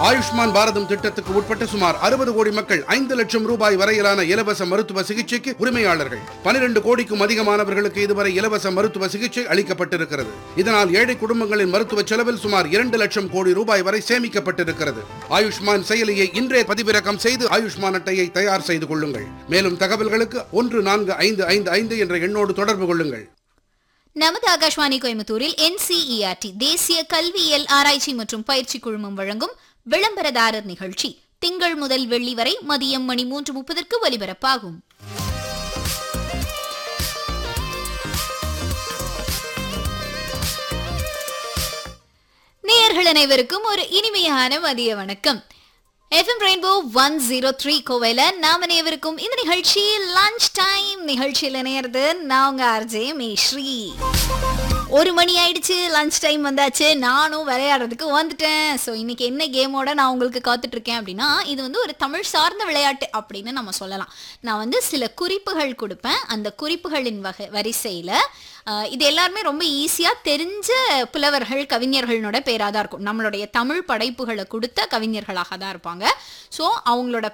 ஆயுஷ்மான் பாரதம் திட்டத்துக்கு உட்பட்ட சுமார் அறுபது கோடி மக்கள் ஐந்து லட்சம் ரூபாய் வரையிலான இலவச மருத்துவ சிகிச்சைக்கு உரிமையாளர்கள் பனிரெண்டு கோடிக்கும் அதிகமானவர்களுக்கு இதுவரை இலவச மருத்துவ சிகிச்சை அளிக்கப்பட்டிருக்கிறது இதனால் ஏழை குடும்பங்களின் மருத்துவ செலவில் சுமார் இரண்டு லட்சம் கோடி ரூபாய் வரை சேமிக்கப்பட்டிருக்கிறது ஆயுஷ்மான் செயலியை இன்றே பதிவிறக்கம் செய்து ஆயுஷ்மான் அட்டையை தயார் செய்து கொள்ளுங்கள் மேலும் தகவல்களுக்கு ஒன்று நான்கு ஐந்து ஐந்து ஐந்து என்ற எண்ணோடு தொடர்பு கொள்ளுங்கள் நமது ஆகாஷ்வாணி கோயம்புத்தூரில் என்சிஇஆர்டி தேசிய கல்வியியல் ஆராய்ச்சி மற்றும் பயிற்சி குழுமம் வழங்கும் விளம்பரதாரர் நிகழ்ச்சி திங்கள் முதல் வெள்ளி வரை மதியம் மணி மூன்று முப்பதற்கு ஒலிபரப்பாகும் நேயர்கள் அனைவருக்கும் ஒரு இனிமையான மதிய வணக்கம் FM rainbow one zero three கோவையில் நாம் அனைவருக்கும் இந்த நிகழ்ச்சி லஞ்ச் டைம் நிகழ்ச்சியில் இணையிறது நான் உங்க ஆர்ஜே மேஸ்ரீ ஒரு மணி ஆயிடுச்சு லஞ்ச் டைம் வந்தாச்சு நானும் விளையாடுறதுக்கு வந்துட்டேன் ஸோ இன்னைக்கு என்ன கேமோட நான் உங்களுக்கு காத்துட்டு இருக்கேன் அப்படின்னா இது வந்து ஒரு தமிழ் சார்ந்த விளையாட்டு அப்படின்னு நம்ம சொல்லலாம் நான் வந்து சில குறிப்புகள் கொடுப்பேன் அந்த குறிப்புகளின் வகை வரிசையில் இது எல்லாருமே ரொம்ப ஈஸியாக தெரிஞ்ச புலவர்கள் கவிஞர்களோட பேராக தான் இருக்கும் நம்மளுடைய தமிழ் படைப்புகளை கொடுத்த கவிஞர்களாக தான் இருப்பாங்க ஸோ அவங்களோட